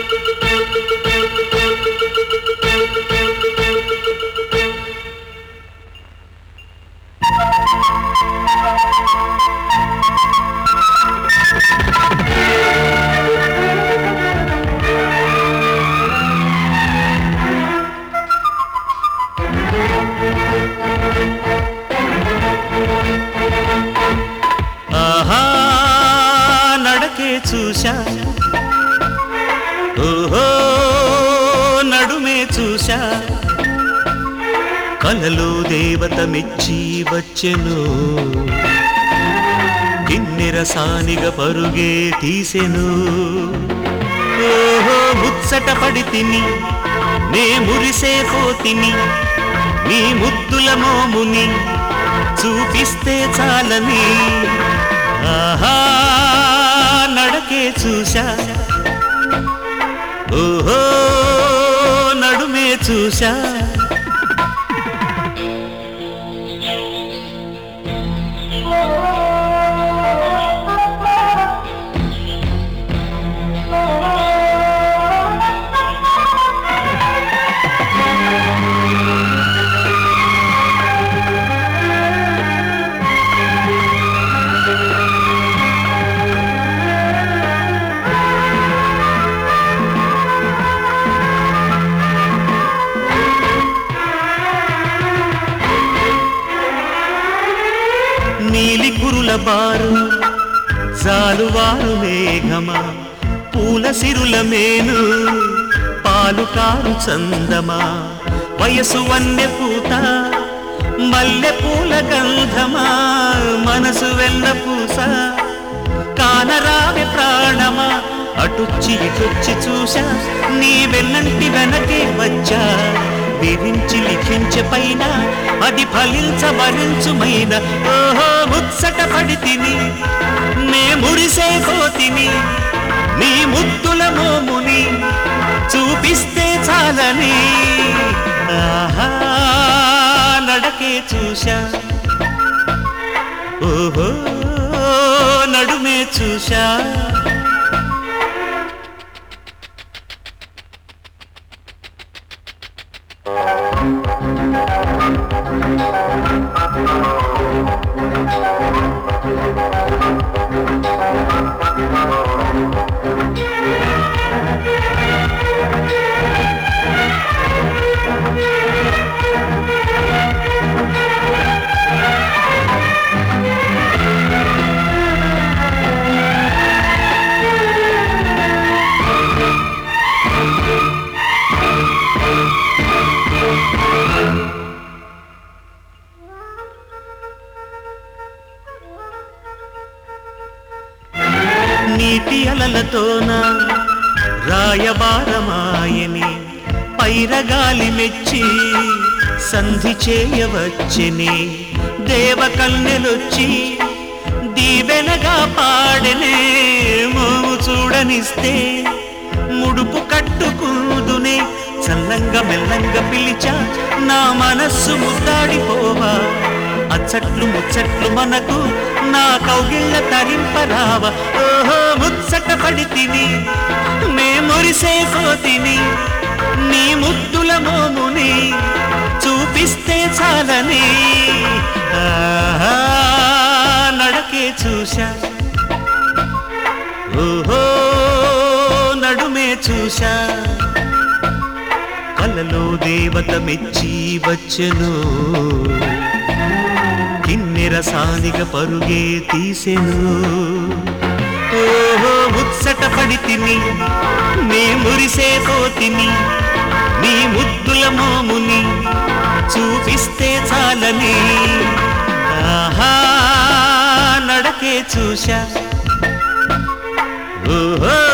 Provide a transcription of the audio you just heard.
ఆహా నడకే చూశా ఓహో నడుమే చూశా కలలో దేవత మెచ్చి వచ్చెను కిన్నెరసానిగ పరుగే తీసెను ఓహో ముచ్చట పడి తిని నే మురిసే పోతిని నీ ముద్దుల మోముని చూపిస్తే చాలని ఆహా నడకే చూశా ఓహో నడుమే చూశా నీలి కురుల బారు జాలువారు మేఘమా పూల సిరుల మేను పాలు కారు చందమా వయసు వన్నె పూత మల్లె పూల గంధమా మనసు వెన్న పూస కానరావె ప్రాణమా అటుచ్చి ఇటొచ్చి చూశా నీ వెన్నంటి వెనకే వచ్చా విరించి లిఖించే పైన అది ఫలించ భరించుమైన ఓహో ముచ్చట పడి తిని నే మురిసే కోతిని నీ ముద్దుల మోముని చూపిస్తే చాలని ఆహా నడకే చూశా ఓహో నడుమే చూశా నీటి అలలతోన రాయబారమాయని పైరగాలి మెచ్చి సంధి చేయవచ్చని దేవకన్నెలొచ్చి దీవెనగా పాడనే మోము చూడనిస్తే ముడుపు కట్టుకుందునే చల్లంగా మెల్లంగా పిలిచా నా మనస్సు ముద్దాడిపోవా అచ్చట్లు ముచ్చట్లు మనకు నా కౌగిళ్ళ తరింపరావా ఓహో ముచ్చట పడి తిని నే మురిసే పోతిని నీ ముద్దుల మోముని చూపిస్తే చాలని ఆహా, నడకే చూశా ఓహో నడుమే చూశా కలలో దేవత మెచ్చి వచ్చెను కిన్నెరసానిగ పరుగే తీసెను ఓహో ముచ్చట పడి తిని నీ మురిసే పోతిని నీ ముద్దుల మోముని చూపిస్తే చాలని ఆహా నడకే చూశా ఓహో